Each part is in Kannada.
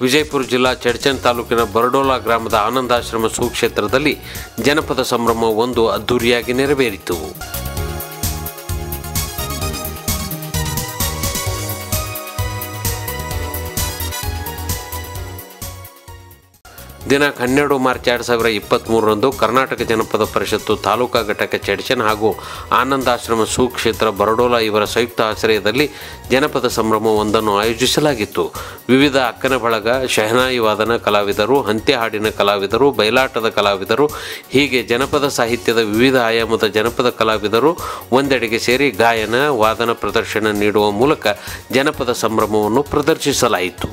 ವಿಜಯಪುರ ಜಿಲ್ಲಾ ಚಡ್ಚನ್ ತಾಲೂಕಿನ ಬರಡೋಲಾ ಗ್ರಾಮದ ಆನಂದಾಶ್ರಮ ಸುಕ್ಷೇತ್ರದಲ್ಲಿ ಜನಪದ ಸಂಭ್ರಮ ಒಂದು ಅದ್ದೂರಿಯಾಗಿ ನೆರವೇರಿತು ದಿನಾಂಕ ಹನ್ನೆರಡು ಮಾರ್ಚ್ ಎರಡು ಸಾವಿರ ಇಪ್ಪತ್ತ್ಮೂರರಂದು ಕರ್ನಾಟಕ ಜನಪದ ಪರಿಷತ್ತು ತಾಲೂಕಾ ಘಟಕ ಚಡ್ಚನ್ ಹಾಗೂ ಆನಂದಾಶ್ರಮ ಸುಕ್ಷೇತ್ರ ಬರಡೋಲಾ ಇವರ ಸಂಯುಕ್ತ ಆಶ್ರಯದಲ್ಲಿ ಜನಪದ ಸಂಭ್ರಮ ಒಂದನ್ನು ಆಯೋಜಿಸಲಾಗಿತ್ತು ವಿವಿಧ ಅಕ್ಕನ ಬಳಗ ಶಹನಾಯಿ ವಾದನ ಕಲಾವಿದರು ಹಂತೆ ಹಾಡಿನ ಕಲಾವಿದರು ಬಯಲಾಟದ ಕಲಾವಿದರು ಹೀಗೆ ಜನಪದ ಸಾಹಿತ್ಯದ ವಿವಿಧ ಆಯಾಮದ ಜನಪದ ಕಲಾವಿದರು ಒಂದೆಡೆಗೆ ಸೇರಿ ಗಾಯನ ವಾದನ ಪ್ರದರ್ಶನ ನೀಡುವ ಮೂಲಕ ಜನಪದ ಸಂಭ್ರಮವನ್ನು ಪ್ರದರ್ಶಿಸಲಾಯಿತು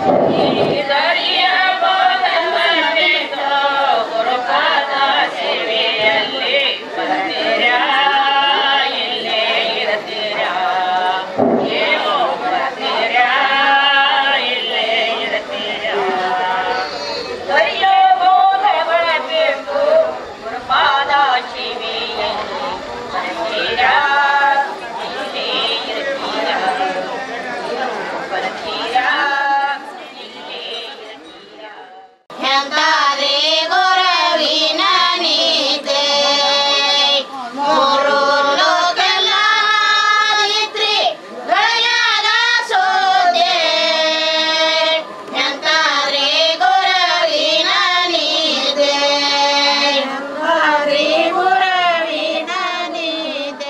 ಎಂತಾರೆ ಗೊರವಿನ ನೀತೆ ಮೂರು ಲೋಕಲಾರಿತ್ರಿ ಗಯದ ಸೋದೆ ಎಂತಾರೆ ಗೊರವಿನ ನೀತೆ ಹರಿ ಗೊರವಿನ ನೀತೆ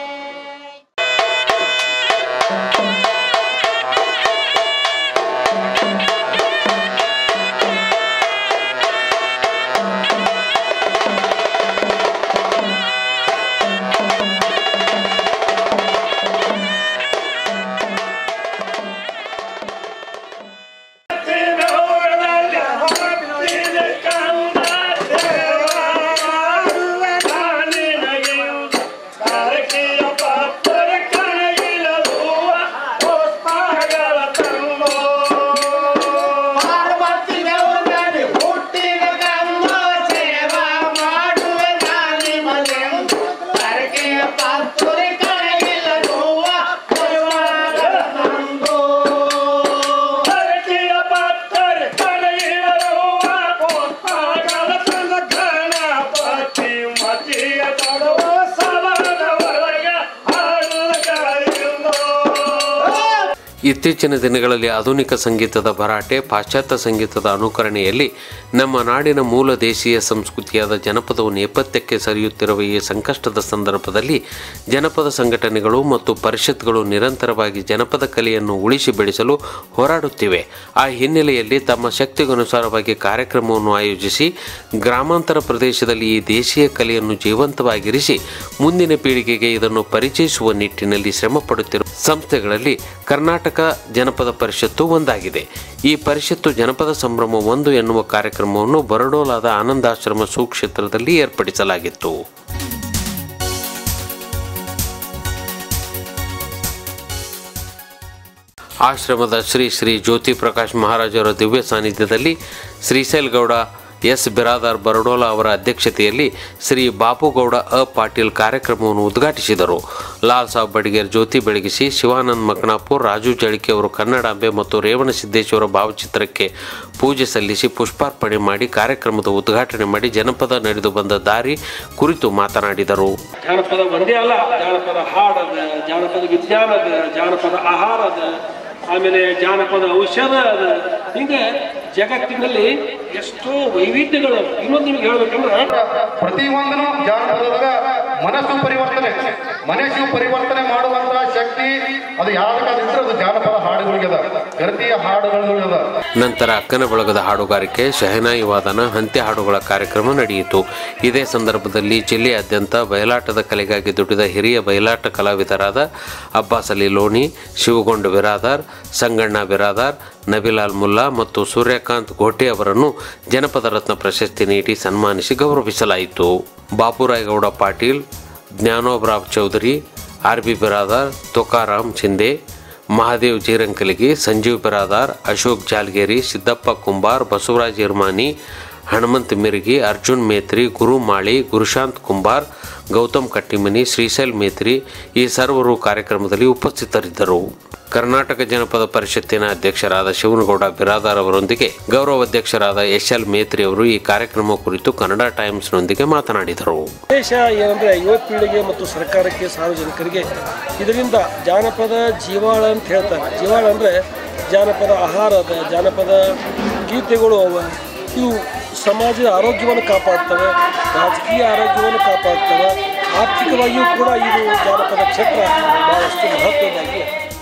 ಪಾರ್ವತಿ ದೇವರಲ್ಲಿ ಹುಟ್ಟಿದ ಗಂಗ ಸೇವಾ ಮಾಡುವೆ ನಾನಿ ಮನೆ ಕರಕೆಯ ಪಾತ್ರೆ ಕರಗಿಲ್ಲ ನೋವ ಪರಿವಾರ ನಂದು ಕರಕೆಯ ಪಾತ್ರೆ ಕರಗಿಲ್ಲ ನೋವ ಪೋಸ್ತಾಗಲ ತಂದ ಗಣಪತಿ ಮತಿಯ ತಡುವ ಸವನ ಒಳಗೆ ಹಾಡುವ ಕರೆಯುವುದು ಇತ್ತೀಚಿನ ದಿನಗಳಲ್ಲಿ ಆಧುನಿಕ ಸಂಗೀತದ ಭರಾಟೆ ಪಾಶ್ಚಾತ್ಯ ಸಂಗೀತದ ಅನುಕರಣೆಯಲ್ಲಿ ನಮ್ಮ ನಾಡಿನ ಮೂಲ ದೇಶೀಯ ಸಂಸ್ಕೃತಿಯಾದ ಜನಪದವು ನೇಪಥ್ಯಕ್ಕೆ ಸರಿಯುತ್ತಿರುವ ಈ ಸಂಕಷ್ಟದ ಸಂದರ್ಭದಲ್ಲಿ ಜನಪದ ಸಂಘಟನೆಗಳು ಮತ್ತು ಪರಿಷತ್ಗಳು ನಿರಂತರವಾಗಿ ಜನಪದ ಕಲೆಯನ್ನು ಉಳಿಸಿ ಬೆಳೆಸಲು ಹೋರಾಡುತ್ತಿವೆ ಆ ಹಿನ್ನೆಲೆಯಲ್ಲಿ ತಮ್ಮ ಶಕ್ತಿಗನುಸಾರವಾಗಿ ಕಾರ್ಯಕ್ರಮವನ್ನು ಆಯೋಜಿಸಿ ಗ್ರಾಮಾಂತರ ಪ್ರದೇಶದಲ್ಲಿ ಈ ದೇಶೀಯ ಕಲೆಯನ್ನು ಜೀವಂತವಾಗಿರಿಸಿ ಮುಂದಿನ ಪೀಳಿಗೆಗೆ ಇದನ್ನು ಪರಿಚಯಿಸುವ ನಿಟ್ಟಿನಲ್ಲಿ ಶ್ರಮ ಪಡುತ್ತಿರುವ ಸಂಸ್ಥೆಗಳಲ್ಲಿ ಕರ್ನಾಟಕ ಜನಪದ ಪರಿಷತ್ತು ಒಂದಾಗಿದೆ ಈ ಪರಿಷತ್ತು ಜನಪದ ಸಂಭ್ರಮ ಒಂದು ಎನ್ನುವ ಕಾರ್ಯಕ್ರಮವನ್ನು ಬರಡೋಲಾದ ಆನಂದಾಶ್ರಮ ಸುಕ್ಷೇತ್ರದಲ್ಲಿ ಏರ್ಪಡಿಸಲಾಗಿತ್ತು ಆಶ್ರಮದ ಶ್ರೀ ಶ್ರೀ ಜ್ಯೋತಿ ಪ್ರಕಾಶ್ ಮಹಾರಾಜರ ದಿವ್ಯ ಸಾನ್ನಿಧ್ಯದಲ್ಲಿ ಶ್ರೀಶೈಲಗೌಡ ಎಸ್ ಬಿರಾದಾರ್ ಬರಡೋಲಾ ಅವರ ಅಧ್ಯಕ್ಷತೆಯಲ್ಲಿ ಶ್ರೀ ಬಾಪುಗೌಡ ಅ ಪಾಟೀಲ್ ಕಾರ್ಯಕ್ರಮವನ್ನು ಉದ್ಘಾಟಿಸಿದರು ಲಾಲ್ ಸಾಬ್ ಬಡಿಗೇರ್ ಜ್ಯೋತಿ ಬೆಳಗಿಸಿ ಶಿವಾನಂದ್ ಮಕನಾಪುರ್ ರಾಜು ಜಳಿಕೆ ಅವರು ಕನ್ನಡಾಂಬೆ ಮತ್ತು ರೇವಣ ಸಿದ್ದೇಶ್ವರ ಭಾವಚಿತ್ರಕ್ಕೆ ಪೂಜೆ ಸಲ್ಲಿಸಿ ಪುಷ್ಪಾರ್ಪಣೆ ಮಾಡಿ ಕಾರ್ಯಕ್ರಮದ ಉದ್ಘಾಟನೆ ಮಾಡಿ ಜನಪದ ನಡೆದು ಬಂದ ದಾರಿ ಕುರಿತು ಮಾತನಾಡಿದರು ಜಾನಪದ ಒಂದೇ ಅಲ್ಲ ಜಾನಪದ ಹಾಡದ ಜಾನಪದ ವಿಜ್ಞಾನ ಅದ ಜಾನಪದ ಆಹಾರ ಅದ ಆಮೇಲೆ ಜಾನಪದ ಔಷಧ ಅದ ಹಿಂಗೆ ಜಗತ್ತಿನಲ್ಲಿ ಎಷ್ಟೋ ವೈವಿಧ್ಯಗಳು ಅವ. ಇನ್ನೊಂದು ನಿಮ್ಗೆ ಹೇಳ್ಬೇಕಂದ್ರೆ ಪ್ರತಿಯೊಂದನು ಜಾನಪದದಾಗ ಮನಸ್ಸು ಪರಿವರ್ತನೆ ಮನಸ್ಸು ಪರಿವರ್ತನೆ ಮಾಡುವಂತಹ ಶಕ್ತಿ ಅದು ಯಾವ್ದಕ್ಕಾದಿದ್ರೆ ಅದು ಜಾನಪದ ಹಾಡುಗಳಿಗೆ ಅದ ಗರತಿಯ ಹಾಡುಗಳಿಗೆ ಅದ ನಂತರ ಅಕ್ಕನ ಬಳಗದ ಹಾಡುಗಾರಿಕೆ ಶಹನಾಯಿ ವಾದನ ಹಂತೆ ಹಾಡುಗಳ ಕಾರ್ಯಕ್ರಮ ನಡೆಯಿತು ಇದೇ ಸಂದರ್ಭದಲ್ಲಿ ಜಿಲ್ಲೆಯಾದ್ಯಂತ ಬಯಲಾಟದ ಕಲೆಗಾಗಿ ದುಡಿದ ಹಿರಿಯ ಬಯಲಾಟ ಕಲಾವಿದರಾದ ಅಬ್ಬಾಸ್ ಅಲಿ ಲೋಣಿ ಶಿವಗೊಂಡ ಬಿರಾದಾರ್ ಸಂಗಣ್ಣ ಬಿರಾದಾರ್ ನಬಿಲಾಲ್ ಮುಲ್ಲಾ ಮತ್ತು ಸೂರ್ಯಕಾಂತ್ ಘೋಟೆ ಅವರನ್ನು ಜನಪದ ರತ್ನ ಪ್ರಶಸ್ತಿ ನೀಡಿ ಸನ್ಮಾನಿಸಿ ಗೌರವಿಸಲಾಯಿತು ಬಾಪುರಾಯಗೌಡ ಪಾಟೀಲ್ ಜ್ಞಾನೋಬರಾವ್ ಚೌಧರಿ ಆರ್ ಬಿ ಬಿರಾದಾರ್ ತುಕಾರಾಮ್ ಶಿಂದೆ ಮಹಾದೇವ್ ಜೀರಂಕಲಿಗಿ ಸಂಜೀವ್ ಬಿರಾದಾರ್ ಅಶೋಕ್ ಜಾಲ್ಗೇರಿ ಸಿದ್ದಪ್ಪ ಕುಂಬಾರ್ ಬಸವರಾಜ್ ಇರ್ಮಾನಿ ಹನುಮಂತ್ ಮಿರ್ಗಿ ಅರ್ಜುನ್ ಮೇತ್ರಿ ಗುರು ಮಾಳಿ ಗುರುಶಾಂತ್ ಕುಂಬಾರ್ ಗೌತಮ್ ಕಟ್ಟಿಮನಿ ಶ್ರೀಶೈಲ್ ಮೇತ್ರಿ ಈ ಸರ್ವರು ಕಾರ್ಯಕ್ರಮದಲ್ಲಿ ಉಪಸ್ಥಿತರಿದ್ದರು ಕರ್ನಾಟಕ ಜನಪದ ಪರಿಷತ್ತಿನ ಅಧ್ಯಕ್ಷರಾದ ಶಿವನಗೌಡ ಬಿರಾದಾರ್ ಅವರೊಂದಿಗೆ ಗೌರವ ಅಧ್ಯಕ್ಷರಾದ ಎಸ್ ಎಲ್ ಮೇತ್ರಿ ಅವರು ಈ ಕಾರ್ಯಕ್ರಮ ಕುರಿತು ಕನ್ನಡ ಟೈಮ್ಸ್ನೊಂದಿಗೆ ಮಾತನಾಡಿದರು ಉದ್ದೇಶ ಏನಂದರೆ ಯುವ ಪೀಳಿಗೆ ಮತ್ತು ಸರ್ಕಾರಕ್ಕೆ ಸಾರ್ವಜನಿಕರಿಗೆ ಇದರಿಂದ ಜಾನಪದ ಜೀವಾಳ ಅಂತ ಹೇಳ್ತಾರೆ ಜೀವಾಳ ಅಂದರೆ ಜಾನಪದ ಆಹಾರ ಅದ ಜಾನಪದ ಗೀತೆಗಳು ಅವ ಇವು ಸಮಾಜದ ಆರೋಗ್ಯವನ್ನು ಕಾಪಾಡ್ತವೆ ರಾಜಕೀಯ ಆರೋಗ್ಯವನ್ನು ಕಾಪಾಡ್ತವೆ ಆರ್ಥಿಕವಾಗಿಯೂ ಕೂಡ ಇದು ಜಾನಪದ ಕ್ಷೇತ್ರ ಭಾಳಷ್ಟು ಮಹತ್ವದಾಗಿ